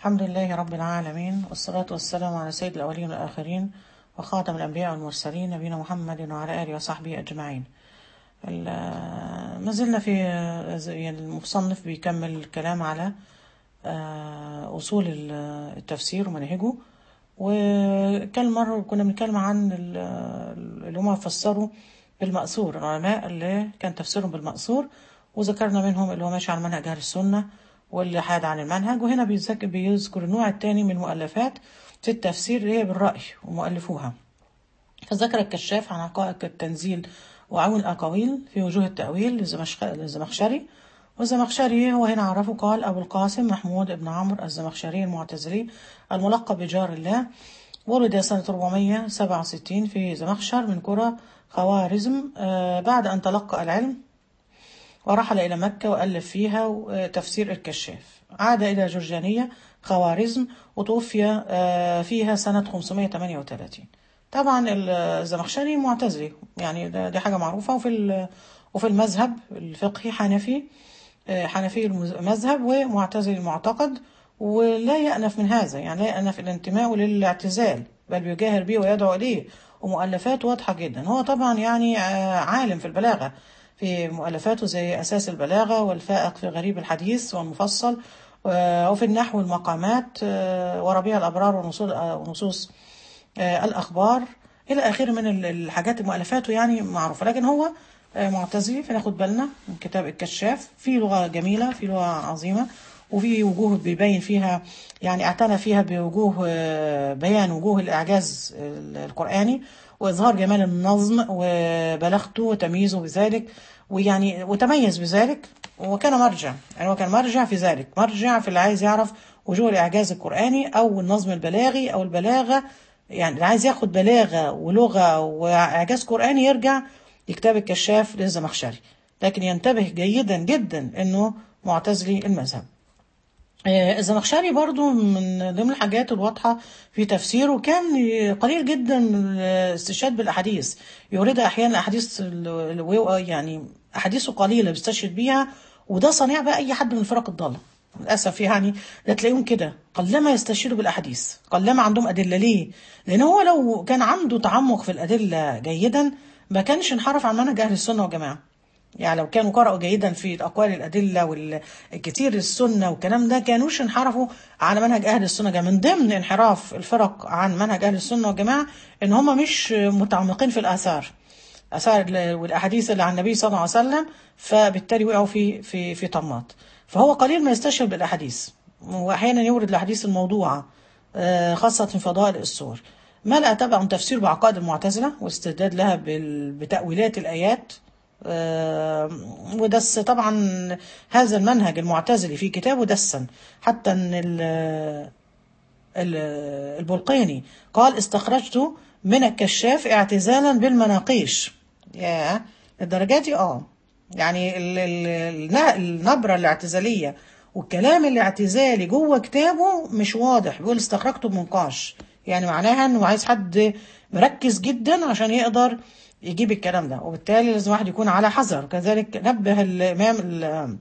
الحمد لله رب العالمين والصلاة والسلام على سيد الأولين والآخرين وخاتم الأنبياء والمرسلين نبينا محمد وعلى آله وصحبه أجمعين ال- ما زلنا في يعني المصنف بيكمل الكلام على آه، أصول ال- التفسير ومناهجه وكان مرة كنا بنتكلم عن ال- اللي هم فسروا بالمأثور العلماء اللي كان تفسيرهم بالمأثور وذكرنا منهم اللي هو ماشي على منهج أهل السنة واللي حاد عن المنهج وهنا بيذك- بيذكر النوع الثاني من المؤلفات في التفسير اللي هي بالرأي ومؤلفوها فذكر الكشاف عن حقائق التنزيل وعون الأقاويل في وجوه التأويل للزمشخ- للزمخشري والزمخشري هو هنا عرفه قال أبو القاسم محمود بن عمرو الزمخشري المعتزلي الملقب بجار الله ولد سنة 467 في زمخشر من قرى خوارزم آه، بعد أن تلقى العلم ورحل إلى مكة وألف فيها تفسير الكشاف عاد إلى جرجانية خوارزم وتوفي آه، فيها سنة 538 طبعا الزمخشري معتزلي يعني ده- دي حاجة معروفة وفي ال- وفي المذهب الفقهي حنفي آه، حنفي المذهب ومعتزلي المعتقد ولا يأنف من هذا يعني لا يأنف الانتماء للاعتزال بل بيجاهر به ويدعو إليه ومؤلفات واضحة جدا هو طبعا يعني آه، عالم في البلاغة في مؤلفاته زي أساس البلاغة والفائق في غريب الحديث والمفصل آه، وفي النحو والمقامات آه، وربيع الأبرار ونصوص آه، ونصوص آه، الأخبار إلى آخره من ال- الحاجات مؤلفاته يعني معروفة لكن هو آه، معتزلي فناخد بالنا من كتاب الكشاف في لغة جميلة في لغة عظيمة وفي وجوه بيبين فيها يعني اعتنى فيها بوجوه آه، بيان وجوه الإعجاز القرآني وإظهار جمال النظم وبلاغته وتمييزه بذلك ويعني وتميز بذلك وكان مرجع يعني هو كان مرجع في ذلك مرجع في اللي عايز يعرف وجوه الإعجاز القرآني أو النظم البلاغي أو البلاغة يعني اللي عايز ياخد بلاغة ولغة وإعجاز قرآني يرجع لكتاب الكشاف للزمخشري لكن ينتبه جيدا جدا أنه معتزلي المذهب آه، الزمخشري برضو من ضمن الحاجات الواضحة في تفسيره كان قليل جدا الاستشهاد بالأحاديث يوردها أحيانا أحاديث ال- ال- يعني أحاديثه قليلة بيستشهد بيها وده صنيع بقى أي حد من الفرق الضالة للأسف يعني لا تلاقيهم كده قلما يستشيروا بالأحاديث قلما عندهم أدلة ليه لأن هو لو كان عنده تعمق في الأدلة جيدا ما كانش انحرف عن منهج أهل السنة والجماعة يعني لو كانوا قرأوا جيدا في الأقوال الأدلة والكثير السنة والكلام ده كانوش انحرفوا على منهج أهل السنة والجماعة من ضمن انحراف الفرق عن منهج أهل السنة والجماعة إن هم مش متعمقين في الآثار آثار ال- والأحاديث اللي عن النبي صلى الله عليه وسلم فبالتالي وقعوا في في في طماط فهو قليل ما يستشهد بالأحاديث وأحيانا يورد الأحاديث الموضوعة آه، خاصة في فضائل السور ملأ طبعا تفسير بعقائد المعتزلة واستدلال لها بال- بتأويلات الآيات آه، ودس طبعا هذا المنهج المعتزلي في كتابه دسا حتى ان ال- ال- البلقيني قال استخرجت من الكشاف اعتزالا بالمناقيش يا الدرجات دي اه يعني ال- ال- الن- النبرة الاعتزالية والكلام الاعتزالي جوه كتابه مش واضح بيقول استخرجته بمنقاش يعني معناها انه عايز حد مركز جدا عشان يقدر يجيب الكلام ده وبالتالي لازم واحد يكون على حذر كذلك نبه الامام ال-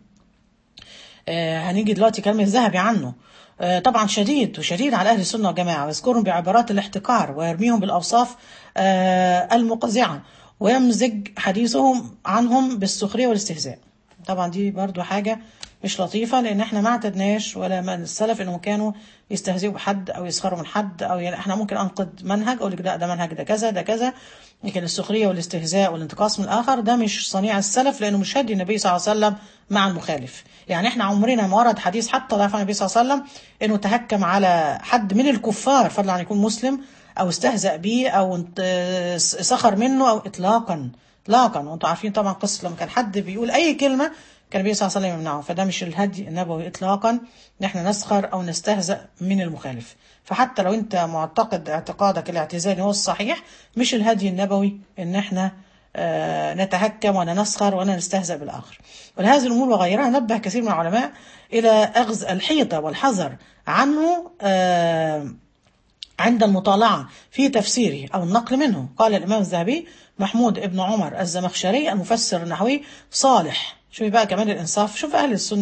آه، هنيجي دلوقتي كلام الذهبي عنه آه، طبعا شديد وشديد على أهل السنة والجماعة ويذكرهم بعبارات الاحتقار ويرميهم بالأوصاف آه، المقزعة ويمزج حديثهم عنهم بالسخرية والاستهزاء طبعا دي برضو حاجة مش لطيفة لأن احنا ما اعتدناش ولا من السلف انهم كانوا يستهزئوا بحد أو يسخروا من حد أو يعني احنا ممكن أنقد منهج أقول لك ده ده منهج ده كذا ده كذا لكن السخرية والاستهزاء والانتقاص من الآخر ده مش صنيع السلف لأنه مش هدي النبي صلى الله عليه وسلم مع المخالف يعني احنا عمرنا ما ورد حديث حتى ضعف النبي صلى الله عليه وسلم انه تهكم على حد من الكفار فضلا عن يكون مسلم او استهزأ بيه او انت- سخر منه او اطلاقا اطلاقا وانتم عارفين طبعا قصه لما كان حد بيقول اي كلمه كان النبي صلى الله عليه وسلم يمنعه فده مش الهدي النبوي اطلاقا ان احنا نسخر او نستهزأ من المخالف فحتى لو انت معتقد اعتقادك الاعتزالي هو الصحيح مش الهدي النبوي ان احنا آه، نتهكم ولا نسخر ولا نستهزأ بالآخر ولهذه الأمور وغيرها نبه كثير من العلماء إلى أخذ الحيطة والحذر عنه آه، عند المطالعة في تفسيره أو النقل منه قال الإمام الذهبي محمود ابن عمر الزمخشري المفسر النحوي صالح شوفي بقى كمان الإنصاف شوف أهل السنة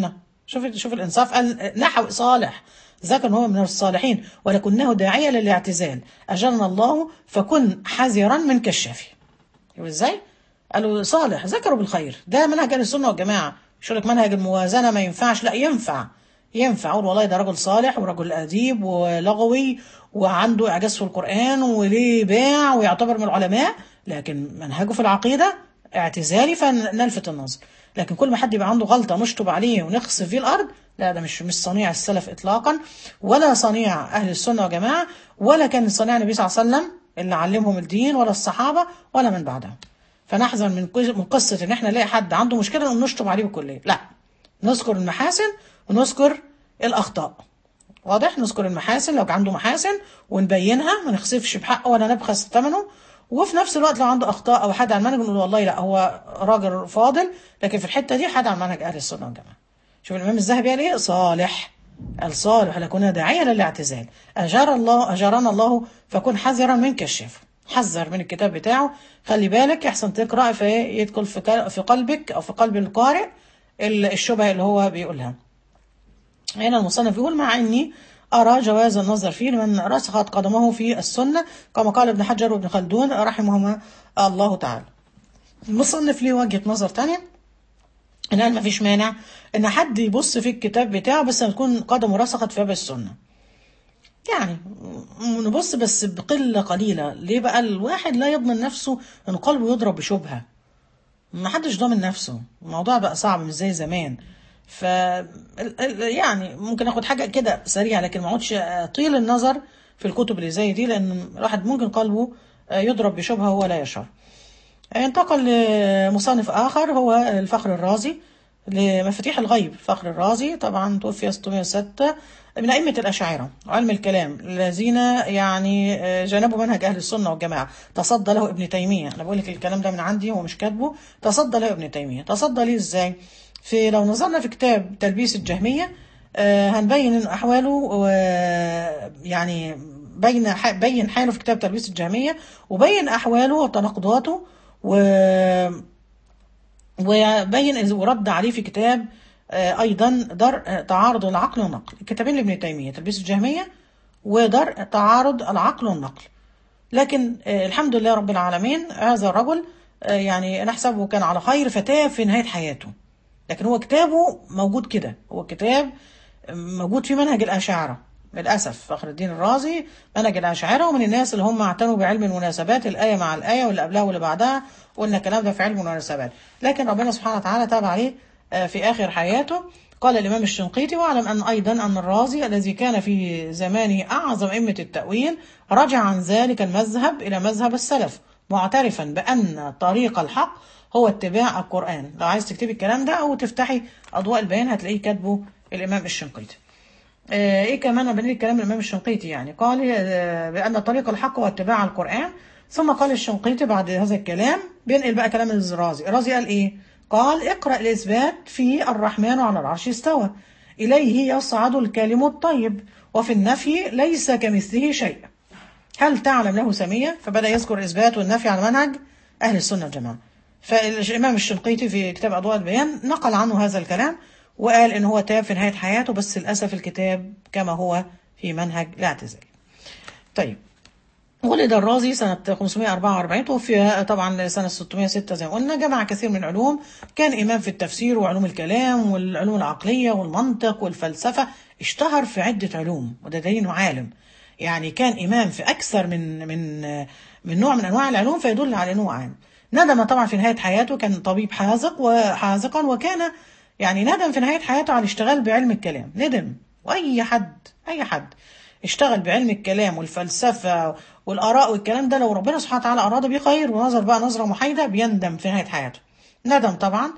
شوف شوف الانصاف قال نحو صالح ذكر ان هو من الصالحين ولكنه داعيه للاعتزال اجرنا الله فكن حذرا من كشافه يبقى ازاي؟ قالوا صالح ذكروا بالخير ده منهج اهل السنه والجماعه مش لك منهج الموازنه ما ينفعش لا ينفع ينفع اقول والله ده رجل صالح ورجل اديب ولغوي وعنده اعجاز في القران وليه باع ويعتبر من العلماء لكن منهجه في العقيده اعتزالي فنلفت النظر لكن كل ما حد يبقى عنده غلطه نشطب عليه ونخسف فيه الارض لا ده مش مش صنيع السلف اطلاقا ولا صنيع اهل السنه والجماعه ولا كان صنيع النبي صلى الله عليه وسلم اللي علمهم الدين ولا الصحابه ولا من بعدهم فنحذر من من قصه ان احنا نلاقي حد عنده مشكله ونشطب عليه بالكليه لا نذكر المحاسن ونذكر الاخطاء واضح نذكر المحاسن لو عنده محاسن ونبينها ما نخسفش بحقه ولا نبخس ثمنه وفي نفس الوقت لو عنده اخطاء او حد على المنهج نقول والله لا هو راجل فاضل لكن في الحته دي حد على منهج اهل السنه والجماعه شوف الامام الذهبي قال ايه صالح الصالح لكنا داعيا للاعتزال اجار الله اجرنا الله فكن حذرا من كشف حذر من الكتاب بتاعه خلي بالك احسن تقرا فيدخل في في قلبك او في قلب القارئ الشبهه اللي هو بيقولها هنا المصنف يقول مع اني أرى جواز النظر فيه لمن رسخت قدمه في السنة كما قال ابن حجر وابن خلدون رحمهما الله تعالى المصنف ليه وجهة نظر تانية إن قال مفيش مانع إن حد يبص في الكتاب بتاعه بس تكون قدمه رسخت في باب السنة يعني نبص بس بقلة قليلة ليه بقى الواحد لا يضمن نفسه إن قلبه يضرب بشبهة ما حدش ضامن نفسه الموضوع بقى صعب مش زي زمان ف يعني ممكن اخد حاجه كده سريعه لكن ما اقعدش اطيل النظر في الكتب اللي زي دي لان الواحد ممكن قلبه يضرب بشبهه هو لا يشعر انتقل لمصنف اخر هو الفخر الرازي لمفاتيح الغيب الفخر الرازي طبعا توفي 606 من أئمة الأشاعرة وعلم الكلام الذين يعني جانبوا منهج أهل السنة والجماعة تصدى له ابن تيمية أنا بقول لك الكلام ده من عندي هو مش كاتبه تصدى له ابن تيمية تصدى ليه إزاي؟ في لو نظرنا في كتاب تلبيس الجهمية آه هنبين ان احواله آه يعني بين بين حاله في كتاب تلبيس الجهمية وبين احواله وتناقضاته و وبين ورد عليه في كتاب آه ايضا درء تعارض العقل والنقل الكتابين لابن تيمية تلبيس الجهمية ودرء تعارض العقل والنقل لكن الحمد لله رب العالمين هذا الرجل يعني نحسبه كان على خير فتاه في نهاية حياته لكن هو كتابه موجود كده هو كتاب موجود في منهج الأشاعرة للأسف فخر الدين الرازي منهج الأشاعرة ومن الناس اللي هم اعتنوا بعلم المناسبات الآية مع الآية واللي قبلها واللي بعدها قلنا الكلام ده في علم المناسبات لكن ربنا سبحانه وتعالى تاب عليه في آخر حياته قال الإمام الشنقيطي واعلم أن أيضا أن الرازي الذي كان في زمانه أعظم أئمة التأويل رجع عن ذلك المذهب إلى مذهب السلف معترفا بأن طريق الحق هو اتباع القرآن لو عايز تكتبي الكلام ده أو تفتحي أضواء البيان هتلاقيه كاتبه الإمام الشنقيطي آه إيه كمان أنا بنقل كلام الإمام الشنقيطي يعني قال آه بأن طريق الحق هو اتباع القرآن ثم قال الشنقيطي بعد هذا الكلام بينقل بقى كلام الرازي الرازي قال إيه قال اقرأ الإثبات في الرحمن على العرش استوى إليه يصعد الكلم الطيب وفي النفي ليس كمثله شيء هل تعلم له سمية فبدأ يذكر الإثبات والنفي على منهج أهل السنة الجماعة فالإمام الشنقيطي في كتاب أضواء البيان نقل عنه هذا الكلام وقال إن هو تاب في نهاية حياته بس للأسف الكتاب كما هو في منهج الاعتزال طيب ولد الرازي سنة 544 توفي طبعا سنة 606 زي ما قلنا جمع كثير من العلوم كان إمام في التفسير وعلوم الكلام والعلوم العقلية والمنطق والفلسفة اشتهر في عدة علوم وده دليل إنه عالم يعني كان إمام في أكثر من من من نوع من أنواع العلوم فيدل على أنه عالم ندم طبعا في نهاية حياته كان طبيب حاذق وحاذقا وكان يعني ندم في نهاية حياته على الاشتغال بعلم الكلام ندم وأي حد أي حد اشتغل بعلم الكلام والفلسفة والآراء والكلام ده لو ربنا سبحانه وتعالى أراد بيه خير ونظر بقى نظرة محايدة بيندم في نهاية حياته ندم طبعا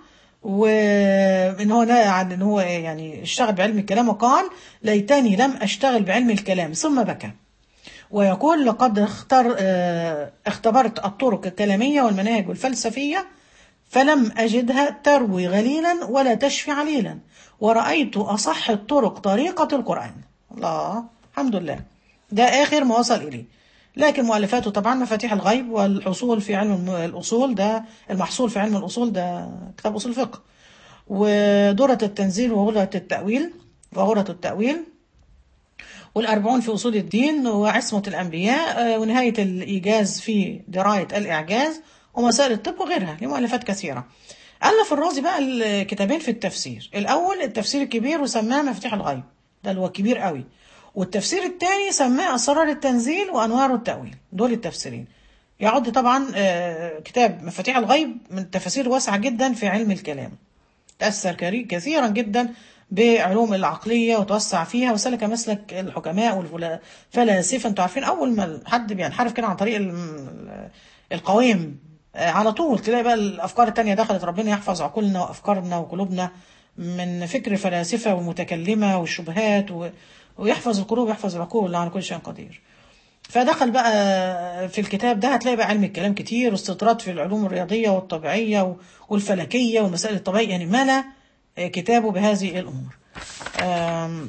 وان هو ان هو يعني اشتغل بعلم الكلام وقال ليتني لم اشتغل بعلم الكلام ثم بكى ويقول لقد اختر اختبرت الطرق الكلامية والمناهج والفلسفية فلم أجدها تروي غليلا ولا تشفي عليلا ورأيت أصح الطرق طريقة القرآن الله الحمد لله ده آخر ما وصل إليه لكن مؤلفاته طبعا مفاتيح الغيب والحصول في علم الأصول ده المحصول في علم الأصول ده كتاب أصول فقه ودرة التنزيل وغرة التأويل وغرة التأويل والأربعون في أصول الدين وعصمة الأنبياء آه، ونهاية الإيجاز في دراية الإعجاز ومسائل الطب وغيرها لمؤلفات كثيرة ألف الرازي بقى الكتابين في التفسير الأول التفسير الكبير وسماه مفتاح الغيب ده اللي هو كبير قوي والتفسير الثاني سماه أسرار التنزيل وأنوار التأويل دول التفسيرين يعد طبعا آه، كتاب مفاتيح الغيب من التفاسير واسعة جدا في علم الكلام تأثر كري- كثيرا جدا بعلوم العقلية وتوسع فيها وسلك مسلك الحكماء والفلاسفة انتوا عارفين أول ما حد بينحرف كده عن طريق الم- القويم آه، على طول تلاقي بقى الأفكار التانية دخلت ربنا يحفظ عقولنا وأفكارنا وقلوبنا من فكر فلاسفة ومتكلمة والشبهات و... ويحفظ القلوب يحفظ العقول على كل شيء قدير فدخل بقى في الكتاب ده هتلاقي بقى علم الكلام كتير واستطراد في العلوم الرياضية والطبيعية والفلكية والمسائل الطبيعية يعني ملا كتابه بهذه الأمور آم،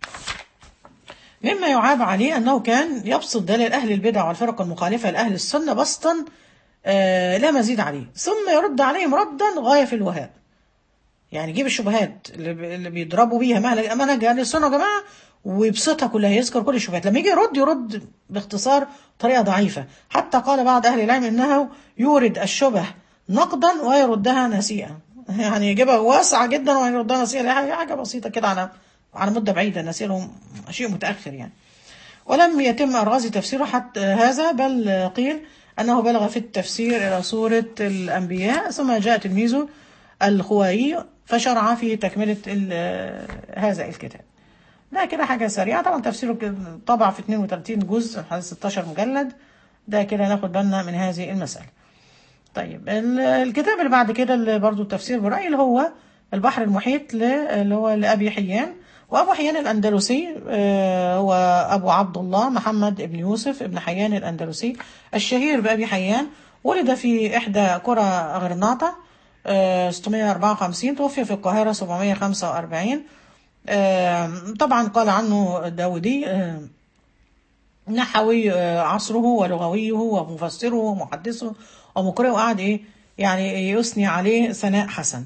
مما يعاب عليه أنه كان يبسط دليل أهل البدع والفرق المخالفة لأهل السنة بسطا آه، لا مزيد عليه ثم يرد عليهم ردا غاية في الوهاء يعني يجيب الشبهات اللي ب- اللي بيضربوا بيها منهج منهج اهل السنه يا جماعه ويبسطها كلها يذكر كل الشبهات لما يجي يرد يرد باختصار طريقه ضعيفه حتى قال بعض اهل العلم انه يورد الشبه نقدا ويردها نسيئا يعني يجيبها واسعه جدا ويردها نسيئا هي حاجه بسيطه كده على على مده بعيده نسيئا له شيء متاخر يعني ولم يتم الرازي تفسيره حتى هذا بل قيل أنه بلغ في التفسير إلى سورة الأنبياء ثم جاء تلميذه الخوائي فشرع في تكملة ال- هذا الكتاب ده كده حاجة سريعة طبعا تفسيره كده طبع في 32 جزء حوالي 16 مجلد ده كده ناخد بالنا من هذه المسألة طيب ال- الكتاب اللي بعد كده اللي برضو التفسير برأيي اللي هو البحر المحيط ل- اللي هو لأبي حيان وأبو حيان الأندلسي آه، هو أبو عبد الله محمد بن يوسف ابن حيان الأندلسي الشهير بأبي حيان ولد في إحدى قرى غرناطة آه، 654 توفي في القاهرة 745 آه، طبعا قال عنه داودي آه، نحوي آه، عصره ولغويه ومفسره ومحدثه ومقرئه وقعد ايه يعني يثني عليه ثناء حسن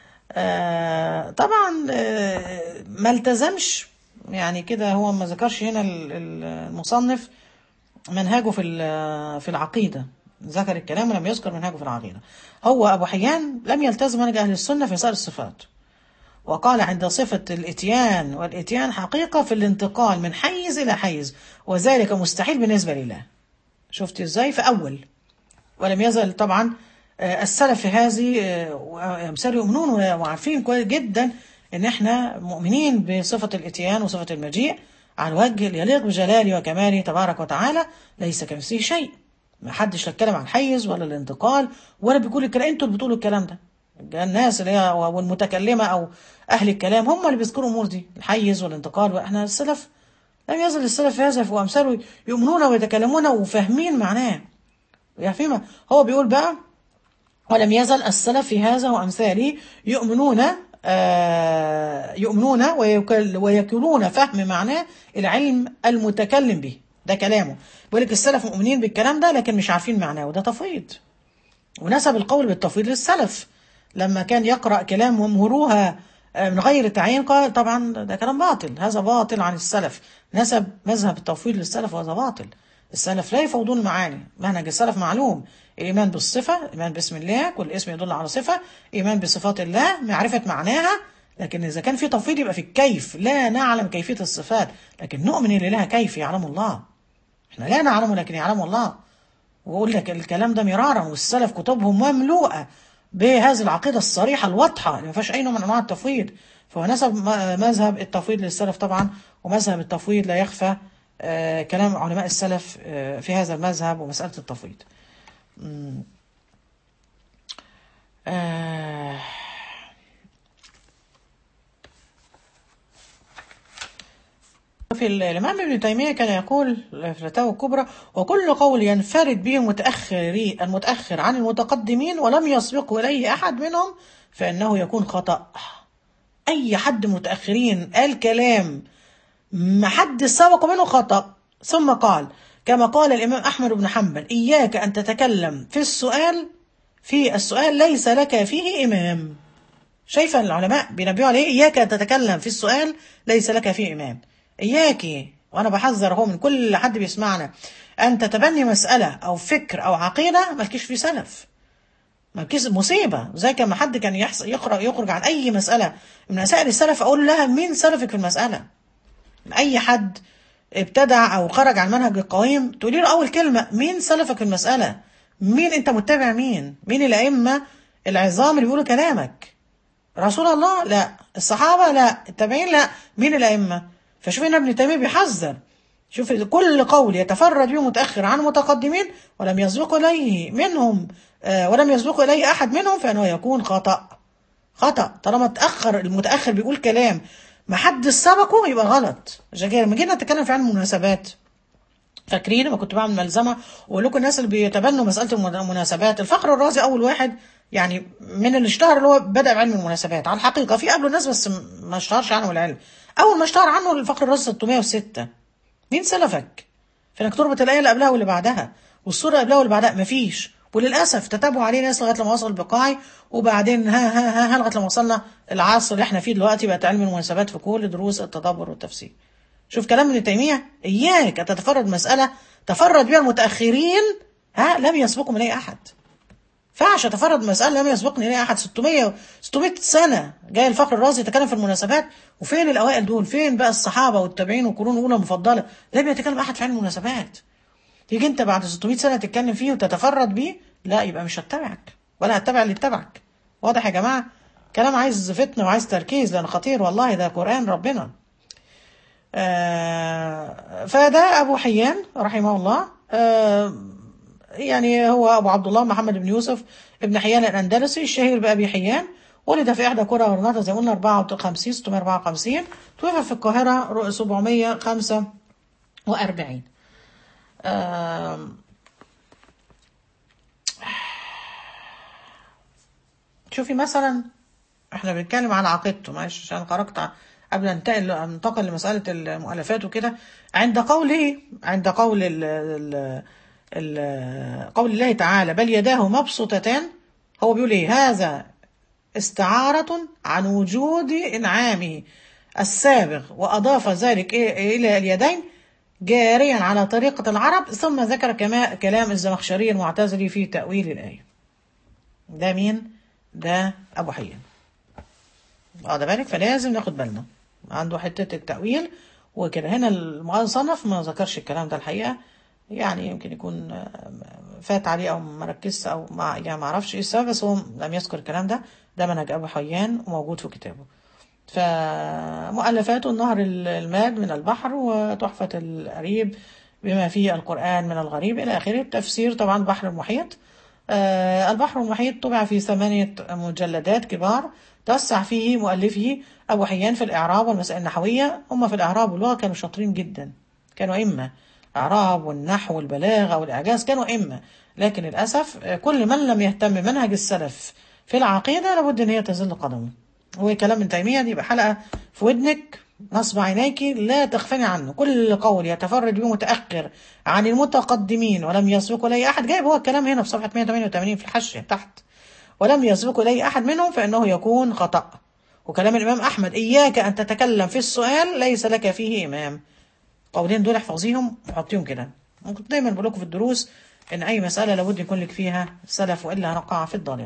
آه، طبعا آه، ما التزمش يعني كده هو ما ذكرش هنا ال- ال- المصنف منهجه في ال- في العقيدة ذكر الكلام ولم يذكر منهجه في العقيدة هو أبو حيان لم يلتزم منهج أهل السنة في سائر الصفات وقال عند صفة الإتيان والإتيان حقيقة في الانتقال من حيز إلى حيز وذلك مستحيل بالنسبة لله شفت إزاي فأول ولم يزل طبعا آه، السلف في هذه آه، وأمثال يؤمنون وعارفين كويس جدا إن إحنا مؤمنين بصفة الإتيان وصفة المجيء على الوجه اللي يليق بجلاله وكماله تبارك وتعالى ليس كمثله شيء ما حدش لا اتكلم عن الحيز ولا الانتقال ولا بيقول الكلام انتوا اللي بتقولوا الكلام ده الناس اللي هي والمتكلمة أو أهل الكلام هم اللي بيذكروا الأمور دي الحيز والانتقال وإحنا السلف لم يزل السلف في هذا وأمثاله يؤمنون ويتكلمون وفاهمين معناه يفهم هو بيقول بقى ولم يزل السلف في هذا وأمثاله يؤمنون آه يؤمنون ويكل- ويكلون فهم معناه العلم المتكلم به ده كلامه بيقول لك السلف مؤمنين بالكلام ده لكن مش عارفين معناه وده تفويض ونسب القول بالتفويض للسلف لما كان يقرأ كلام ومهروها آه، من غير تعيين قال طبعا ده كلام باطل هذا باطل عن السلف نسب مذهب التفويض للسلف وهذا باطل السلف لا يفوضون المعاني منهج السلف معلوم الإيمان بالصفة إيمان باسم الله كل اسم يدل على صفة إيمان بصفات الله معرفة معناها لكن إذا كان في تفويض يبقى في الكيف لا نعلم كيفية الصفات لكن نؤمن إن لها كيف يعلم الله احنا لا نعلم لكن يعلم الله وأقول لك الكلام ده مرارا والسلف كتبهم مملوءة بهذه العقيدة الصريحة الواضحة اللي ما فيهاش أي نوع من أنواع التفويض فهو نسب م- مذهب التفويض للسلف طبعا ومذهب التفويض لا يخفى آه، كلام علماء السلف آه، في هذا المذهب ومسألة التفويض مم. آه، في ال- الإمام ابن تيمية كان يقول في الفتاوى الكبرى وكل قول ينفرد به المتأخر المتأخر عن المتقدمين ولم يسبقه إليه أحد منهم فإنه يكون خطأ أي حد متأخرين قال كلام ما حد سبق منه خطأ ثم قال كما قال الإمام أحمد بن حنبل إياك أن تتكلم في السؤال في السؤال ليس لك فيه إمام شايفه العلماء بينبهوا عليه اياك ان تتكلم في السؤال ليس لك فيه امام اياك وانا بحذر اهو من كل حد بيسمعنا ان تتبني مساله او فكر او عقيده مالكيش فيه سلف مالكيش مصيبه زي كما حد كان يحصل يقرا يخرج عن اي مساله من مسائل السلف اقول لها مين سلفك في المساله اي حد ابتدع او خرج عن منهج القويم تقولي له اول كلمه مين سلفك في المساله مين انت متبع مين مين الائمه العظام اللي بيقولوا كلامك رسول الله لا الصحابه لا التابعين لا مين الائمه فشوف هنا ابن تيميه بيحذر شوف كل قول يتفرد به متاخر عن متقدمين ولم يسبق اليه منهم آه ولم يسبق اليه احد منهم فانه يكون خطا خطا طالما تاخر المتاخر بيقول كلام ما حد سبقه يبقى غلط عشان كده لما جينا نتكلم في علم المناسبات فاكرين لما كنت بعمل ملزمه واقول لكم الناس اللي بيتبنوا مساله المناسبات الفخر الرازي اول واحد يعني من اللي اشتهر اللي هو بدا بعلم المناسبات على الحقيقه في قبله ناس بس ما اشتهرش عنه العلم اول ما اشتهر عنه الفخر الرازي 606 مين سلفك؟ في انك تربط الايه اللي قبلها واللي بعدها والسوره اللي قبلها واللي بعدها مفيش وللاسف تتابعوا عليه ناس لغايه لما وصل البقاعي وبعدين ها ها ها, ها لغايه لما وصلنا العصر اللي احنا فيه دلوقتي بقت علم المناسبات في كل دروس التدبر والتفسير. شوف كلام ابن تيميه اياك ان تتفرد مساله تفرد بها المتاخرين ها لم يسبقهم اليه احد. فعش اتفرد مساله لم يسبقني اليه احد 600 600 سنه جاي الفخر الرازي يتكلم في المناسبات وفين الاوائل دول؟ فين بقى الصحابه والتابعين والقرون الاولى المفضله؟ لم يتكلم احد في علم المناسبات. تيجي انت بعد 600 سنه تتكلم فيه وتتفرد بيه لا يبقى مش هتبعك ولا هتبع اللي اتبعك واضح يا جماعه كلام عايز فتنه وعايز تركيز لان خطير والله ده قران ربنا آه فده ابو حيان رحمه الله آه يعني هو ابو عبد الله محمد بن يوسف ابن حيان الاندلسي الشهير بابي حيان ولد في احدى قرى غرناطه زي ما قلنا 54 654 توفى في القاهره 745 آه شوفي مثلا احنا بنتكلم على عقيدته معلش عشان خرجت قبل ان انتقل انتقل لمساله المؤلفات وكده عند قوله عند قول ال ال ال قول الله تعالى بل يداه مبسوطتان هو بيقول ايه هذا استعارة عن وجود انعامه السابق واضاف ذلك إيه الى اليدين جاريا على طريقة العرب ثم ذكر كما كلام الزمخشري المعتزلي في تأويل الآية ده مين؟ ده أبو حيان واخد بالك فلازم ناخد بالنا عنده حتة التأويل وكده هنا المصنف ما ذكرش الكلام ده الحقيقة يعني يمكن يكون فات عليه أو ما ركزش أو ما يعني ما أعرفش إيه السبب بس هو لم يذكر الكلام ده ده منهج أبو حيان وموجود في كتابه فمؤلفاته النهر الماد من البحر وتحفة القريب بما فيه القرآن من الغريب إلى آخره التفسير طبعا بحر المحيط آه البحر المحيط طبع في ثمانية مجلدات كبار توسع فيه مؤلفه أبو حيان في الإعراب والمسائل النحوية هم في الإعراب واللغة كانوا شاطرين جدا كانوا إما إعراب والنحو والبلاغة والإعجاز كانوا إما لكن للأسف كل من لم يهتم بمنهج السلف في العقيدة لابد أن هي تزل قدمه وكلام ابن تيمية دي يبقى حلقة في ودنك نصب عينيك لا تغفلي عنه كل قول يتفرد به متأخر عن المتقدمين ولم يسبق إليه أحد جايب هو الكلام هنا في صفحة 188 في الحاشية تحت ولم يسبق إليه أحد منهم فإنه يكون خطأ وكلام الإمام أحمد إياك أن تتكلم في السؤال ليس لك فيه إمام قولين دول احفظيهم وحطيهم كده ممكن دايما بقول لكم في الدروس إن أي مسألة لابد يكون لك فيها سلف وإلا نقع في الضلال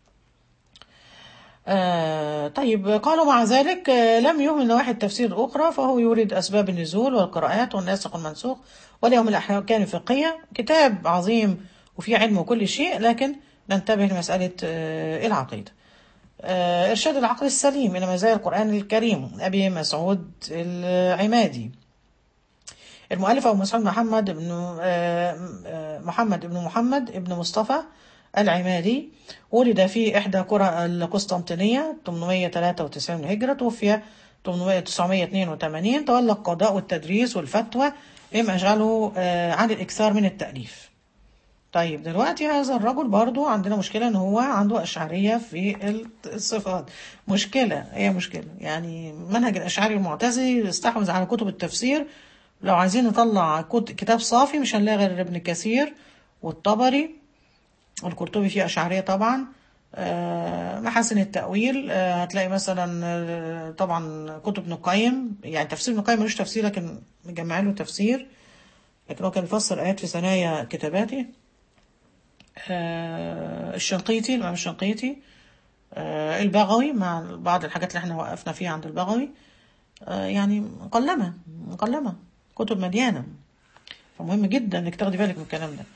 آه طيب قالوا مع ذلك آه لم يهمل نواحي التفسير أخرى فهو يورد أسباب النزول والقراءات والناسخ والمنسوخ واليوم الأحكام الفقهية كتاب عظيم وفيه علم وكل شيء لكن ننتبه لمسألة آه العقيدة آه إرشاد العقل السليم إلى مزايا القرآن الكريم أبي مسعود العمادي المؤلف أبو مسعود محمد بن آه محمد بن محمد بن مصطفى العمادي ولد في إحدى قرى القسطنطينية 893 هجرة توفي 982 تولى القضاء والتدريس والفتوى مما أجعله عن الإكثار من التأليف طيب دلوقتي هذا الرجل برضو عندنا مشكلة ان هو عنده أشعرية في الصفات مشكلة هي مشكلة يعني منهج الأشعري المعتزلي استحوذ على كتب التفسير لو عايزين نطلع كتاب صافي مش هنلاقي غير ابن كثير والطبري والقرطبي فيه أشعرية طبعا آه، محاسن التأويل آه، هتلاقي مثلا آه، طبعا كتب ابن القيم يعني تفسير ابن القيم ملوش تفسير لكن مجمع له تفسير لكن هو كان يفسر آيات في ثنايا كتاباته آه، الشنقيطي الإمام الشنقيطي آه، البغوي مع بعض الحاجات اللي احنا وقفنا فيها عند البغوي آه، يعني مقلمة مقلمة كتب مليانة فمهم جدا انك تاخدي بالك من الكلام ده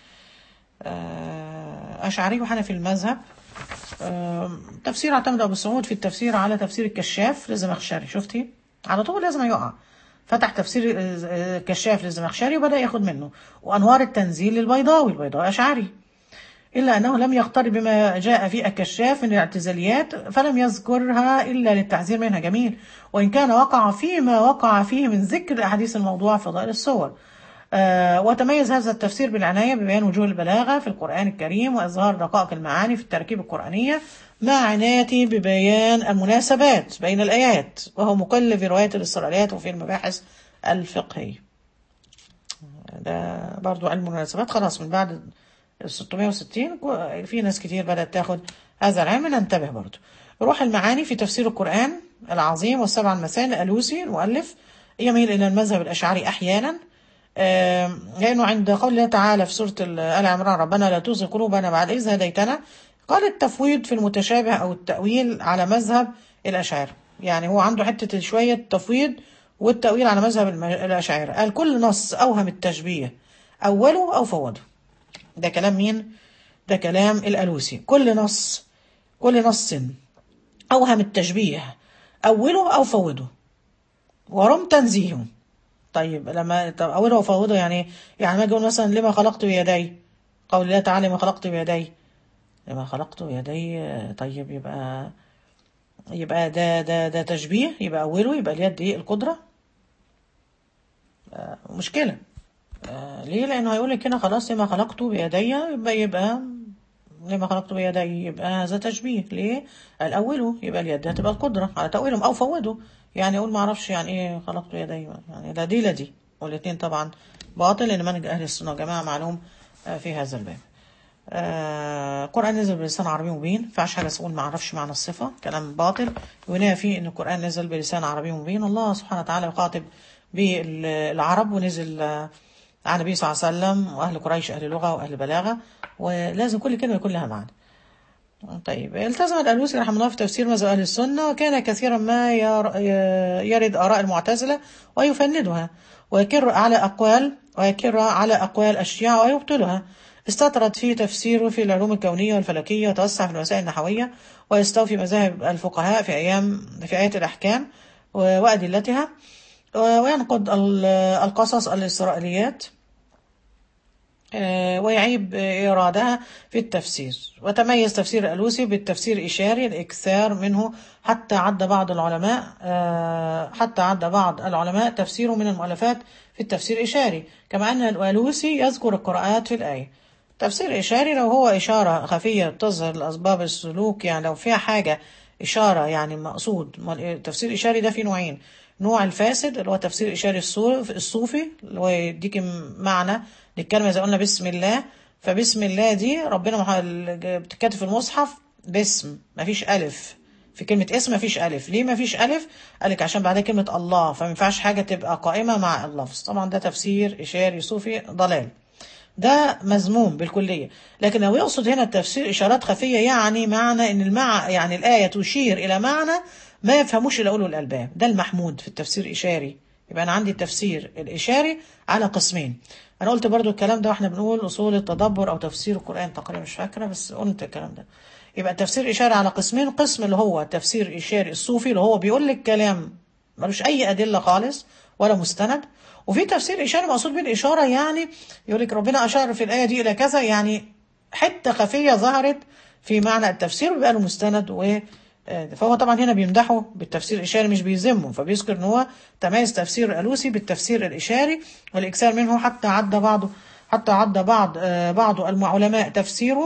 آه، أشعري وحنفي المذهب آه، تفسير اعتمد أبو سعود في التفسير على تفسير الكشاف للزمخشري شفتي على طول لازم يقع فتح تفسير آه، الكشاف للزمخشري وبدأ ياخد منه وأنوار التنزيل للبيضاوي البيضاوي أشعري إلا أنه لم يقترب بما جاء في الكشاف من الاعتزاليات فلم يذكرها إلا للتحذير منها جميل وإن كان وقع فيما وقع فيه من ذكر الأحاديث الموضوعة في فضائل الصور آه، وتميز هذا التفسير بالعناية ببيان وجوه البلاغة في القرآن الكريم وإظهار دقائق المعاني في التركيب القرآنية مع عنايته ببيان المناسبات بين الآيات وهو مكلف في رواية الإسرائيليات وفي المباحث الفقهية ده برضو علم المناسبات خلاص من بعد ال 660 كو- في ناس كتير بدأت تاخد هذا العلم ننتبه برضو روح المعاني في تفسير القرآن العظيم والسبع المثاني الألوسي المؤلف يميل إلى المذهب الأشعري أحيانا آم، لأنه عند قول الله تعالى في سورة ال- آل عمران ربنا لا تزغ قلوبنا بعد إذ هديتنا قال التفويض في المتشابه أو التأويل على مذهب الأشاعرة يعني هو عنده حتة شوية تفويض والتأويل على مذهب الم- الأشاعرة قال كل نص أوهم التشبيه أوله أو فوضه ده كلام مين؟ ده كلام الألوسي كل نص كل نص أوهم التشبيه أوله أو فوضه ورم تنزيهه طيب لما طب أوله وفوضه يعني يعني ما يقول مثلا لما خلقت بيدي قول الله تعالى لما خلقت بيدي لما خلقت بيدي طيب يبقى يبقى ده ده ده تشبيه يبقى أوله يبقى اليد دي القدرة آه، مشكلة آه، ليه لأنه هيقول لك هنا خلاص لما خلقت بيدي يبقى يبقى لما خلقت بيدي يبقى هذا تشبيه ليه الأوله يبقى اليد هتبقى القدرة على تأويلهم أو فوضوا يعني أقول ما أعرفش يعني إيه خلقت بيدي يعني لا دي لا دي والاثنين طبعا باطل لأن منهج أهل السنة والجماعة معلوم آه، في هذا الباب آه، القرآن نزل بلسان عربي مبين ما ينفعش حاجة تقول ما أعرفش معنى الصفة كلام باطل ينافي أن القرآن نزل بلسان عربي مبين الله سبحانه وتعالى يخاطب بالعرب ونزل آه، على النبي صلى الله عليه وسلم وأهل قريش أهل لغة وأهل بلاغة ولازم كل كلمة يكون لها معنى طيب التزم الألوسي رحمه الله في تفسير مذهب أهل السنة وكان كثيرا ما ير- يرد آراء المعتزلة ويفندها ويكر على أقوال ويكر على أقوال الشيعة ويبطلها استطرد في تفسيره في العلوم الكونية والفلكية وتوسع في المسائل النحوية ويستوفي مذاهب الفقهاء في أيام في آيات الأحكام و- وأدلتها وينقد ال- القصص الإسرائيليات آه، ويعيب آه، إرادها في التفسير وتميز تفسير الألوسي بالتفسير الإشاري الإكثار منه حتى عد بعض العلماء آه، حتى عد بعض العلماء تفسيره من المؤلفات في التفسير الإشاري كما أن الألوسي يذكر القراءات في الآية تفسير إشاري لو هو إشارة خفية تظهر لأسباب السلوك يعني لو فيها حاجة إشارة يعني مقصود ما التفسير الإشاري ده فيه نوعين نوع الفاسد اللي هو تفسير إشاري الصوف- الصوفي اللي هو يديك معنى للكلمة زي قلنا بسم الله فبسم الله دي ربنا مح- بتتكتب في المصحف باسم مفيش ألف في كلمة اسم مفيش ألف ليه مفيش ألف قالك عشان بعدها كلمة الله فما ينفعش حاجة تبقى قائمة مع اللفظ طبعا ده تفسير إشاري صوفي ضلال ده مذموم بالكلية لكن لو يقصد هنا التفسير إشارات خفية يعني معنى إن المع يعني الآية تشير إلى معنى ما يفهموش إلا أولو الألباب ده المحمود في التفسير الإشاري يبقى أنا عندي التفسير الإشاري على قسمين أنا قلت برضو الكلام ده وإحنا بنقول أصول التدبر أو تفسير القرآن تقريبا مش فاكرة بس قلت الكلام ده يبقى التفسير الإشاري على قسمين قسم اللي هو تفسير إشاري الصوفي اللي هو بيقول لك كلام ملوش أي أدلة خالص ولا مستند وفي تفسير إشارة مقصود بالإشارة يعني يقول لك ربنا أشار في الآية دي إلى كذا يعني حتة خفية ظهرت في معنى التفسير ويبقى له مستند و آه، فهو طبعا هنا بيمدحه بالتفسير الإشاري مش بيذمه فبيذكر ان هو تميز تفسير الألوسي بالتفسير الإشاري والإكثار منه حتى عد بعضه حتى عد بعض آه، بعض العلماء تفسيره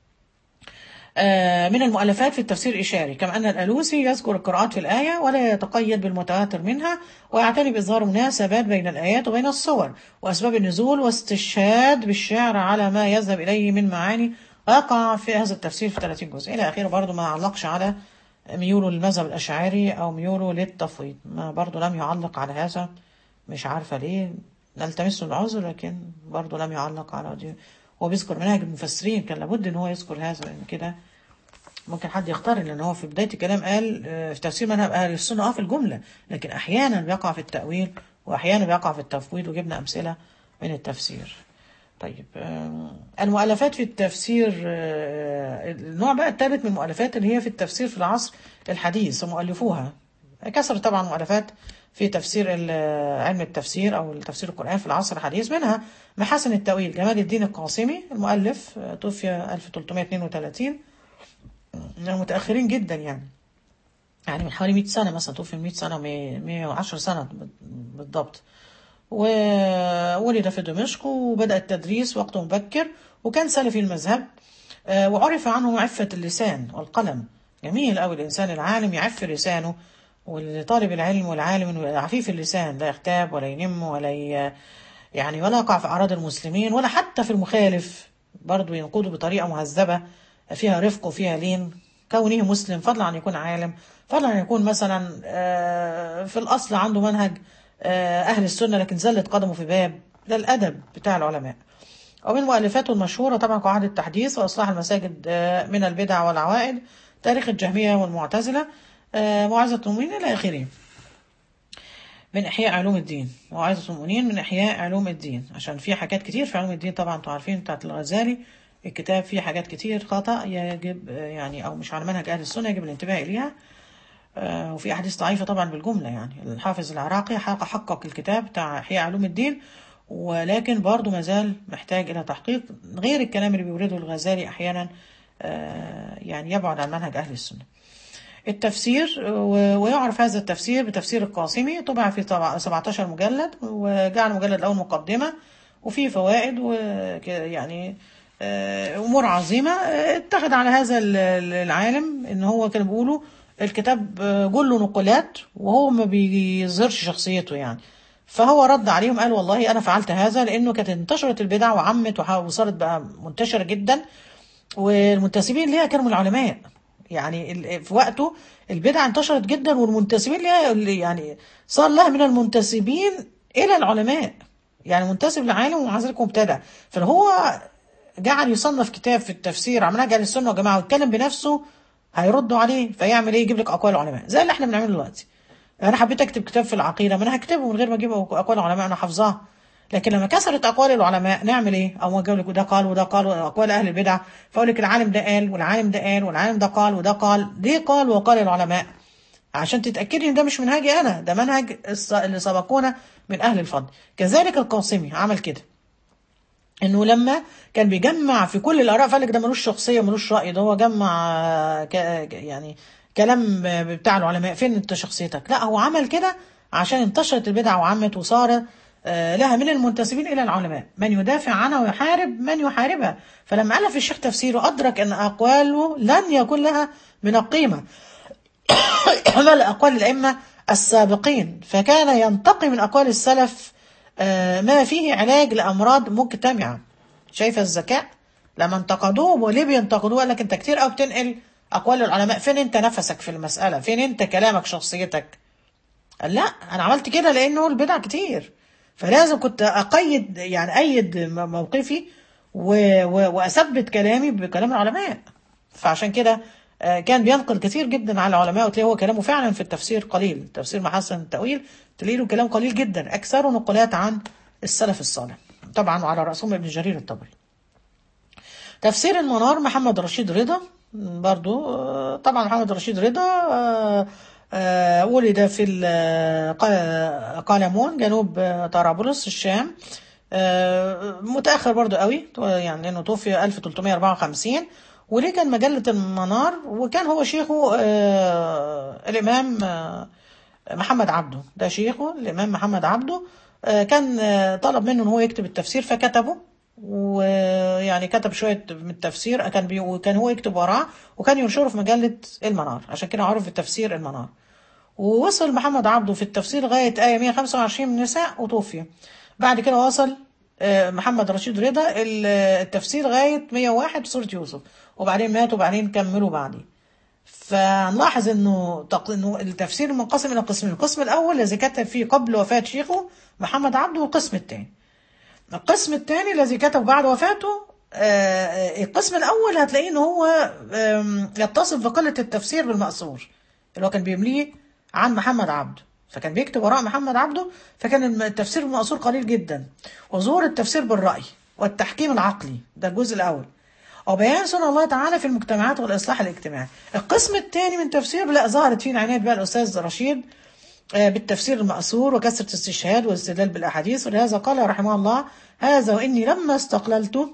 آه، من المؤلفات في التفسير الإشاري كما أن الألوسي يذكر القراءات في الآية ولا يتقيد بالمتواتر منها ويعتني بإظهار مناسبات بين الآيات وبين الصور وأسباب النزول واستشهاد بالشعر على ما يذهب إليه من معاني ويقع في هذا التفسير في 30 جزء إلى آخره برضه ما علقش على ميوله للمذهب الأشعري أو ميوله للتفويض ما برضه لم يعلق على هذا مش عارفة ليه نلتمس له العذر لكن برضه لم يعلق على دي هو بيذكر منهج المفسرين كان لابد ان هو يذكر هذا لان كده ممكن حد يختار لان هو في بدايه الكلام قال آه، في تفسير منهج اهل السنه اه في الجمله لكن احيانا بيقع في التاويل واحيانا بيقع في التفويض وجبنا امثله من التفسير طيب آه، المؤلفات في التفسير آه، النوع بقى الثالث من المؤلفات اللي هي في التفسير في العصر الحديث مؤلفوها كثرة طبعا مؤلفات في تفسير ال- علم التفسير او تفسير القرآن في العصر الحديث منها محاسن التأويل جمال الدين القاسمي المؤلف آه، توفي 1332 من المتأخرين جدا يعني يعني من حوالي 100 سنة مثلا توفي من 100 سنة 110 سنة بالضبط وولد في دمشق وبدأ التدريس وقت مبكر وكان سلفي المذهب آه، وعرف عنه عفة اللسان والقلم جميل أوي الإنسان العالم يعف لسانه والطالب العلم والعالم عفيف اللسان لا يغتاب ولا ينم ولا ي... يعني ولا يقع في أعراض المسلمين ولا حتى في المخالف برضه ينقده بطريقة مهذبة فيها رفق وفيها لين كونه مسلم فضلا عن يكون عالم فضلا عن يكون مثلا آه، في الأصل عنده منهج آه، أهل السنة لكن زلت قدمه في باب ده الأدب بتاع العلماء ومن مؤلفاته المشهورة طبعا قواعد التحديث وإصلاح المساجد آه، من البدع والعوائد تاريخ الجهمية والمعتزلة آه، موعظة المؤمنين إلى آخره من إحياء علوم الدين موعظة المؤمنين من إحياء علوم الدين عشان في حاجات كتير في علوم الدين طبعا انتوا عارفين بتاعت الغزالي الكتاب فيه حاجات كتير خطأ يجب آه، يعني أو مش على منهج أهل السنة يجب الانتباه إليها آه، وفي أحاديث ضعيفة طبعا بالجملة يعني الحافظ العراقي حق- حقق الكتاب بتاع إحياء علوم الدين ولكن برضه مازال محتاج إلى تحقيق غير الكلام اللي بيورده الغزالي أحيانا آه، يعني يبعد عن منهج أهل السنة التفسير و- ويعرف هذا التفسير بتفسير القاسمي طبع في طبع- 17 مجلد وجعل المجلد الأول مقدمة وفيه فوائد ويعني أمور عظيمة آه، اتخذ على هذا ال- ال- العالم إن هو كان بيقولوا الكتاب آه، كله نقولات وهو ما بيظهرش شخصيته يعني فهو رد عليهم قال والله أنا فعلت هذا لأنه كانت انتشرت البدع وعمت وح- وصارت بقى منتشرة جدا والمنتسبين ليها كانوا من العلماء يعني ال- في وقته البدعة انتشرت جدا والمنتسبين ليها اللي يعني صار لها من المنتسبين إلى العلماء يعني منتسب لعالم ومع ذلك مبتدع فهو جعل يصنف كتاب في التفسير عملها جعل السنة وجماعة ويتكلم بنفسه هيردوا عليه فيعمل ايه يجيب لك اقوال العلماء زي اللي احنا بنعمله دلوقتي انا حبيت اكتب كتاب في العقيده ما انا هكتبه من غير ما اجيب اقوال العلماء انا حافظاها لكن لما كسرت اقوال العلماء نعمل ايه او ما جاب لك وده قال وده قال اقوال اهل البدع فاقول لك العالم ده قال والعالم ده قال والعالم ده قال وده قال ليه قال وقال العلماء عشان تتاكدي ان ده مش منهجي انا ده منهج الس- اللي سبقونا من اهل الفضل كذلك القاسمي عمل كده انه لما كان بيجمع في كل الاراء فقال لك ده ملوش شخصيه ملوش راي ده هو جمع آه، ك يعني كلام آه، بتاع العلماء فين انت شخصيتك لا هو عمل كده عشان انتشرت البدع وعمت وصار آه، لها من المنتسبين الى العلماء من يدافع عنها ويحارب من يحاربها فلما الف الشيخ تفسيره ادرك ان اقواله لن يكون لها من القيمه عمل أقوال الأئمة السابقين فكان ينتقي من أقوال السلف آه، ما فيه علاج لأمراض مجتمعة شايفة الذكاء لما انتقدوه وليه بينتقدوه قال لك انت كتير قوي بتنقل أقوال العلماء فين انت نفسك في المسألة فين انت كلامك شخصيتك قال لا انا عملت كده لانه البدع كتير فلازم كنت اقيد يعني ايد م- موقفي و... و... واثبت كلامي بكلام العلماء فعشان كده آه، كان بينقل كتير جدا على العلماء وتلاقيه هو كلامه فعلا في التفسير قليل تفسير محسن التأويل تلاقي له كلام قليل جدا اكثره نقولات عن السلف الصالح طبعا وعلى رأسهم ابن جرير الطبري تفسير المنار محمد رشيد رضا برضو آه، طبعا محمد رشيد رضا آه، آه، ولد في ال- قا- قلمون جنوب آه، طرابلس الشام آه، متأخر برضو قوي يعني لأنه توفي 1354 وليه كان مجلة المنار وكان هو شيخه آه، الإمام آه، محمد عبده ده شيخه الإمام محمد عبده آه، كان آه، طلب منه ان هو يكتب التفسير فكتبه ويعني كتب شوية من التفسير كان بي... وكان هو يكتب وراه وكان ينشره في مجلة المنار عشان كده عرف التفسير المنار ووصل محمد عبده في التفسير لغاية آية 125 من النساء وتوفي بعد كده وصل آه، محمد رشيد رضا ال- التفسير لغايه 101 في سوره يوسف وبعدين مات وبعدين كملوا بعديه فنلاحظ انه تق- إنه التفسير منقسم الى قسمين القسم الاول الذي كتب فيه قبل وفاه شيخه محمد عبده والقسم الثاني القسم الثاني الذي كتب بعد وفاته آه، القسم الاول هتلاقيه ان هو آم، يتصف بقله التفسير بالمأثور اللي هو كان بيمليه عن محمد عبده فكان بيكتب وراء محمد عبده فكان التفسير بالمأثور قليل جدا وظهور التفسير بالرأي والتحكيم العقلي ده الجزء الاول وبيان سنة الله تعالى في المجتمعات والإصلاح الاجتماعي القسم الثاني من تفسير لا ظهرت فيه عناية بقى الأستاذ رشيد آه، بالتفسير المأثور وكثرة الاستشهاد والاستدلال بالأحاديث ولهذا قال رحمه الله هذا وإني لما استقللت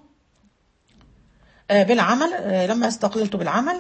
آه، بالعمل آه، لما استقللت بالعمل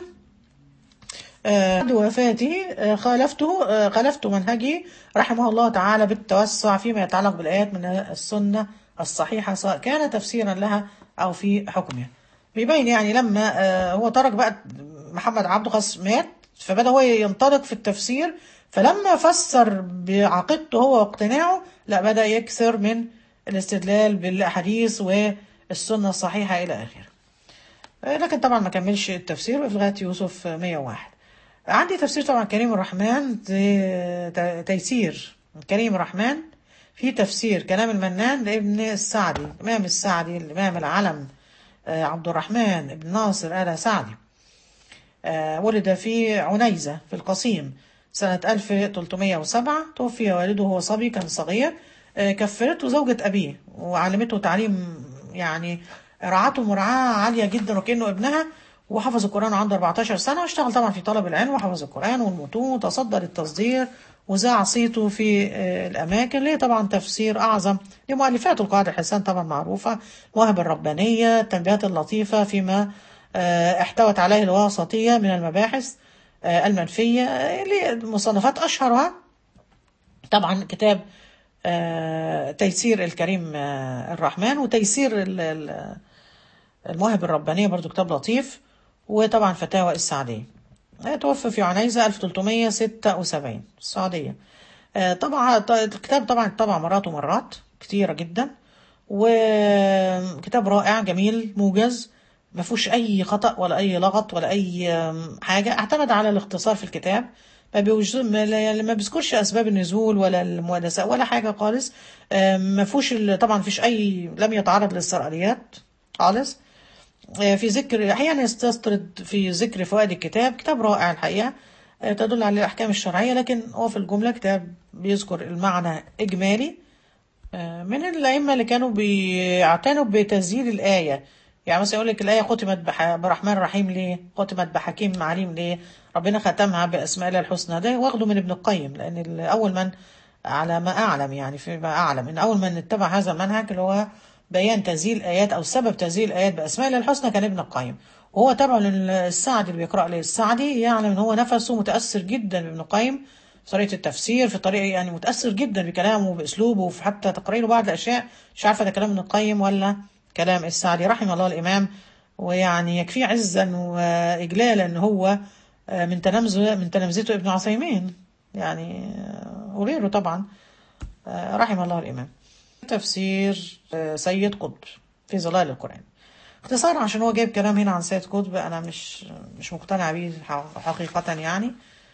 آه، بعد وفاته آه، خالفته آه، خالفت منهجي رحمه الله تعالى بالتوسع فيما يتعلق بالآيات من السنة الصحيحة سواء كان تفسيرا لها أو في حكمها بيبين يعني لما آه، هو ترك بقى محمد عبده خلاص مات فبدأ هو ينطلق في التفسير فلما فسر بعقيدته هو واقتناعه لا بدأ يكثر من الاستدلال بالأحاديث والسنة الصحيحة إلى آخره لكن طبعا ما كملش التفسير في لغايه يوسف 101 عندي تفسير طبعا كريم الرحمن ت- ت- تيسير كريم الرحمن في تفسير كلام المنان لابن السعدي الامام السعدي الامام العلم آه، عبد الرحمن بن ناصر آل سعدي آه، ولد في عنيزة في القصيم سنة 1307 توفي والده وهو صبي كان صغير آه، كفرته زوجة أبيه وعلمته تعليم يعني رعته مرعاة عالية جدا وكأنه ابنها وحفظ القرآن عنده 14 سنة واشتغل طبعا في طلب العلم وحفظ القرآن والمتون وتصدى للتصدير وذاع صيته في آه، الأماكن ليه طبعا تفسير أعظم لمؤلفات القاعدة الحسان طبعا معروفة المواهب الربانية التنبيهات اللطيفة فيما آه، احتوت عليه الواسطية من المباحث آه، المنفية آه، لمصنفات أشهرها طبعا كتاب آه، تيسير الكريم آه، الرحمن وتيسير ال- ال- المواهب الربانية برضو كتاب لطيف وطبعا فتاوى السعدية آه، توفى في عنيزة 1376 السعودية آه، طبعا ط- الكتاب طبعا طبع مرات ومرات كتيرة جدا وكتاب رائع جميل موجز ما فيهوش اي خطأ ولا اي لغط ولا اي آم، حاجة اعتمد على الاختصار في الكتاب ما بيوجد ما, لا- ما بيذكرش اسباب النزول ولا المؤنسات ولا حاجة خالص آم، ما فيهوش ال- طبعا فيش اي لم يتعرض للسرقليات خالص آه، في ذكر احيانا يستطرد في ذكر فوائد الكتاب كتاب رائع الحقيقه آه، تدل على الاحكام الشرعيه لكن هو في الجمله كتاب بيذكر المعنى اجمالي آه، من الائمه اللي كانوا بيعتنوا بتسجيل الايه يعني مثلا يقول لك الايه ختمت بح- برحمن رحيم ليه ختمت بحكيم عليم ليه ربنا ختمها باسماء الله الحسنى ده واخده من ابن القيم لان ال- اول من على ما اعلم يعني فيما اعلم ان اول من اتبع هذا المنهج اللي هو بيان تنزيل ايات او سبب تنزيل ايات باسماء الله الحسنى كان ابن القيم وهو تبع للسعدي اللي بيقرا له السعدي يعلم ان هو نفسه متاثر جدا بابن القيم في طريقه التفسير في طريقه يعني متاثر جدا بكلامه وباسلوبه وفي حتى تقريره بعض الاشياء مش عارفه ده كلام ابن القيم ولا كلام السعدي رحم الله الامام ويعني يكفيه عزا واجلالا ان هو آه، من تلامذه من تلامذته ابن عثيمين يعني آه، وغيره طبعا آه، رحم الله الامام تفسير آه، سيد قطب في ظلال القرآن اختصارا عشان هو جايب كلام هنا عن سيد قطب انا مش مش مقتنع بيه ح- حقيقة يعني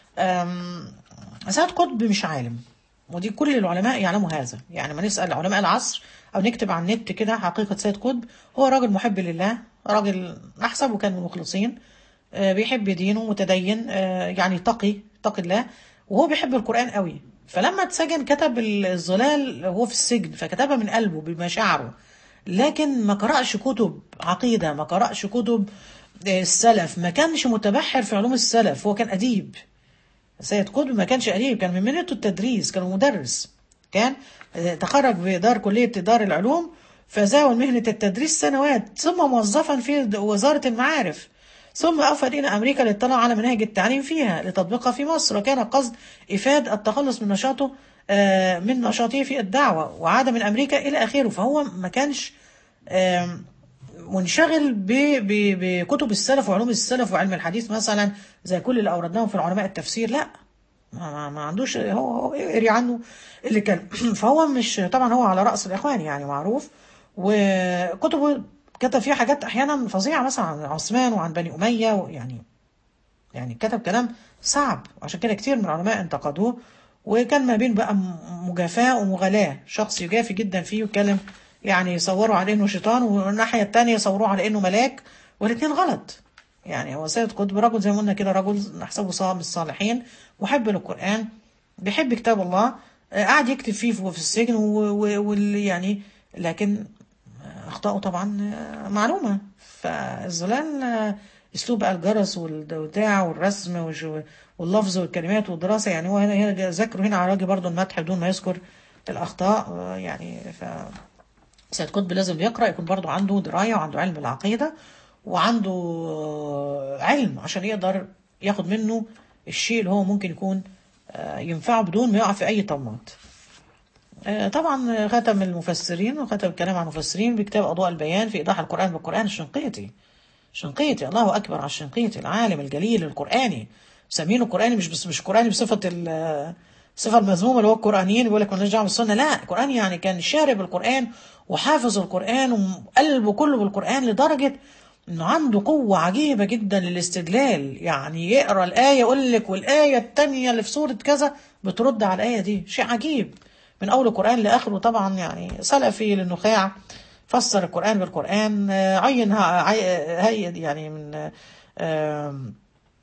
أم، سيد قطب مش عالم ودي كل العلماء يعلموا هذا يعني ما نسأل علماء العصر او نكتب على النت كده حقيقة سيد قطب هو راجل محب لله راجل احسب وكان من المخلصين آه، بيحب دينه متدين آه، يعني تقي تقي الله وهو بيحب القرآن قوي فلما اتسجن كتب الظلال وهو في السجن فكتبها من قلبه بمشاعره لكن ما قرأش كتب عقيدة ما قرأش كتب آه، السلف ما كانش متبحر في علوم السلف هو كان أديب سيد قطب ما كانش أديب كان من مهنته التدريس كان مدرس كان آه، تخرج بإدارة كلية إدارة العلوم فزاول مهنة التدريس سنوات ثم موظفا في وزارة المعارف ثم أفاد إلى أمريكا للاطلاع على مناهج التعليم فيها لتطبيقها في مصر وكان قصد إفادة التخلص من نشاطه آه، من نشاطه في الدعوة وعاد من أمريكا إلى آخره فهو ما كانش آم، منشغل ب- ب- بكتب السلف وعلوم السلف وعلم الحديث مثلا زي كل اللي أوردناهم في علماء التفسير لا ما, ما, ما عندوش هو هو قري عنه اللي كان فهو مش طبعا هو على رأس الإخوان يعني معروف وكتبه كتب فيها حاجات احيانا فظيعه مثلا عن عثمان وعن بني اميه ويعني يعني كتب كلام صعب وعشان كده كتير من العلماء انتقدوه وكان ما بين بقى م- مجافاة ومغالاة شخص يجافي جدا فيه ويتكلم يعني يصوروا على انه شيطان والناحية التانية يصوروه على انه ملاك والاثنين غلط يعني هو سيد قطب رجل زي ما قلنا كده رجل نحسبه صالح من الصالحين محب للقرآن بيحب كتاب الله آه، قاعد يكتب فيه وهو في السجن واللي يعني لكن أخطاؤه طبعا آه، معلومة فالظلال آه، أسلوب بقى الجرس والبتاع والرسم والج- واللفظ والكلمات والدراسة يعني هو هنا هنا ذكره هنا على وجه برضه المدح بدون ما يذكر الأخطاء آه، يعني ف سيد قطب لازم يقرأ يكون برضه عنده دراية وعنده علم العقيدة وعنده آه، علم عشان يقدر ياخد منه الشيء اللي هو ممكن يكون آه، ينفعه بدون ما يقع في أي طماط آه، طبعا ختم المفسرين وختم الكلام عن المفسرين بكتاب أضواء البيان في إيضاح القرآن بالقرآن الشنقيطي شنقيطي الله أكبر على الشنقيطي العالم الجليل القرآني مسمينه القرآني مش بس مش قرآني بصفة ال- الصفة المذمومة اللي هو القرآنيين بيقول لك مالناش دعوة بالسنة لا القرآن يعني كان شارب القرآن وحافظ القرآن وقلبه كله بالقرآن لدرجة انه عنده قوة عجيبة جدا للاستدلال يعني يقرا الآية يقول لك والآية التانية اللي في سورة كذا بترد على الآية دي شيء عجيب من أول القرآن لآخره طبعا يعني سلفي للنخاع فسر القرآن بالقرآن آه، عين ها- عي- هيئة يعني من آم،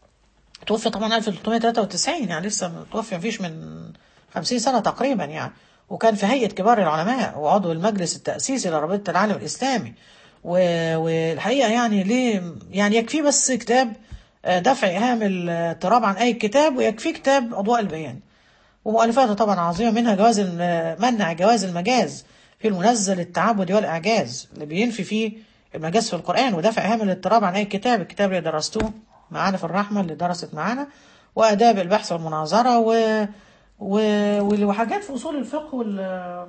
توفي طبعا 1393 يعني لسه متوفي مفيش من 50 سنة تقريبا يعني وكان في هيئة كبار العلماء وعضو المجلس التأسيسي لرابطة العالم الإسلامي و- والحقيقة يعني ليه يعني يكفي بس كتاب آه، دفع إيهام الاضطراب عن أي كتاب ويكفي كتاب أضواء البيان ومؤلفاته طبعا عظيمة منها جواز الم- منع جواز المجاز في المنزل التعبدي والإعجاز اللي بينفي فيه المجاز في القرآن ودفع إيهام الاضطراب عن أي كتاب الكتاب اللي درستوه معانا في الرحمة اللي درست معانا وآداب البحث والمناظرة و... و... وحاجات في أصول الفقه وال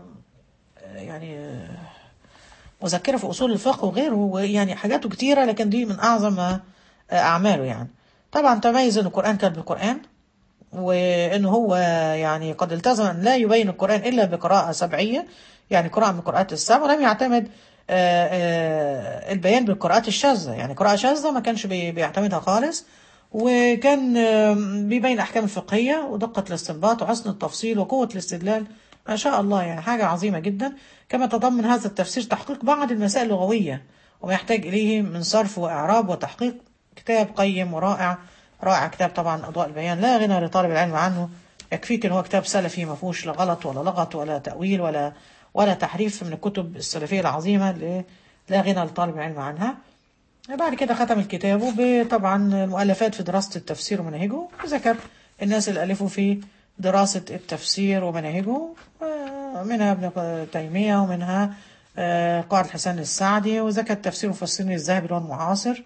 يعني مذكرة في أصول الفقه وغيره ويعني حاجاته كتيرة لكن دي من أعظم أعماله يعني طبعا تميز أن القرآن كان بالقرآن وأنه هو يعني قد التزم أن لا يبين القرآن إلا بقراءة سبعية يعني قراءة من القراءات السبع ولم يعتمد آه، آه، البيان بالقراءات الشاذة يعني قراءة شاذة ما كانش بي- بيعتمدها خالص وكان آه، بيبين الأحكام الفقهية ودقة الاستنباط وحسن التفصيل وقوة الاستدلال ما شاء الله يعني حاجة عظيمة جدا كما تضمن هذا التفسير تحقيق بعض المسائل اللغوية وما يحتاج إليه من صرف وإعراب وتحقيق كتاب قيم ورائع رائع كتاب طبعا أضواء البيان لا غنى لطالب العلم عنه يكفيك ان هو كتاب سلفي ما فيهوش لا غلط ولا لغط ولا تأويل ولا ولا تحريف من الكتب السلفية العظيمة اللي لا غنى لطالب العلم عنها بعد كده ختم الكتاب بطبعا مؤلفات في دراسة التفسير ومناهجه ذكر الناس اللي ألفوا في دراسة التفسير ومناهجه آه، منها ابن تيمية ومنها آه، قاعد الحسن السعدي وذكر تفسير مفسرين الذهبي اللي هو المعاصر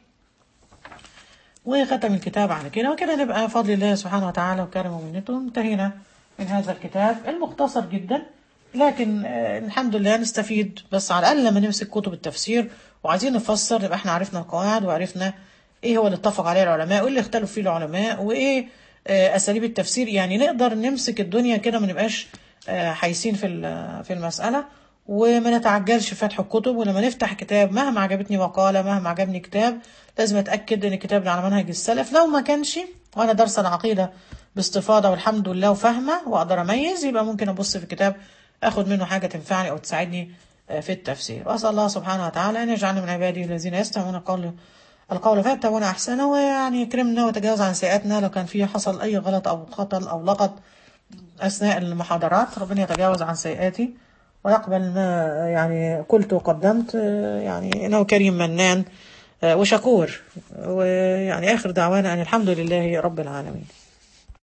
وختم الكتاب على كده وكده نبقى بفضل الله سبحانه وتعالى وكرمه ومنته انتهينا من هذا الكتاب المختصر جدا لكن آه، الحمد لله نستفيد بس على الأقل لما نمسك كتب التفسير وعايزين نفسر يبقى احنا عرفنا القواعد وعرفنا ايه هو اللي اتفق عليه العلماء وايه اللي اختلف فيه العلماء وايه آه، اساليب التفسير يعني نقدر نمسك الدنيا كده ما نبقاش آه، حايسين في ال- في المسألة وما نتعجلش في فتح الكتب ولما نفتح كتاب مهما عجبتني مقالة مهما عجبني كتاب لازم اتاكد ان الكتاب ده على منهج السلف لو ما كانش وانا دارسه العقيده باستفاضه والحمد لله وفاهمه واقدر اميز يبقى ممكن ابص في الكتاب اخد منه حاجه تنفعني او تساعدني آه، في التفسير واسال الله سبحانه وتعالى ان يجعلنا من عباده الذين يستمعون القول القول فيتبعون احسنه ويعني يكرمنا ويتجاوز عن سيئاتنا لو كان فيه حصل اي غلط او خطا او لغط اثناء المحاضرات ربنا يتجاوز عن سيئاتي ويقبل ما يعني قلت وقدمت آه، يعني انه كريم منان آه، وشكور ويعني اخر دعوانا ان الحمد لله رب العالمين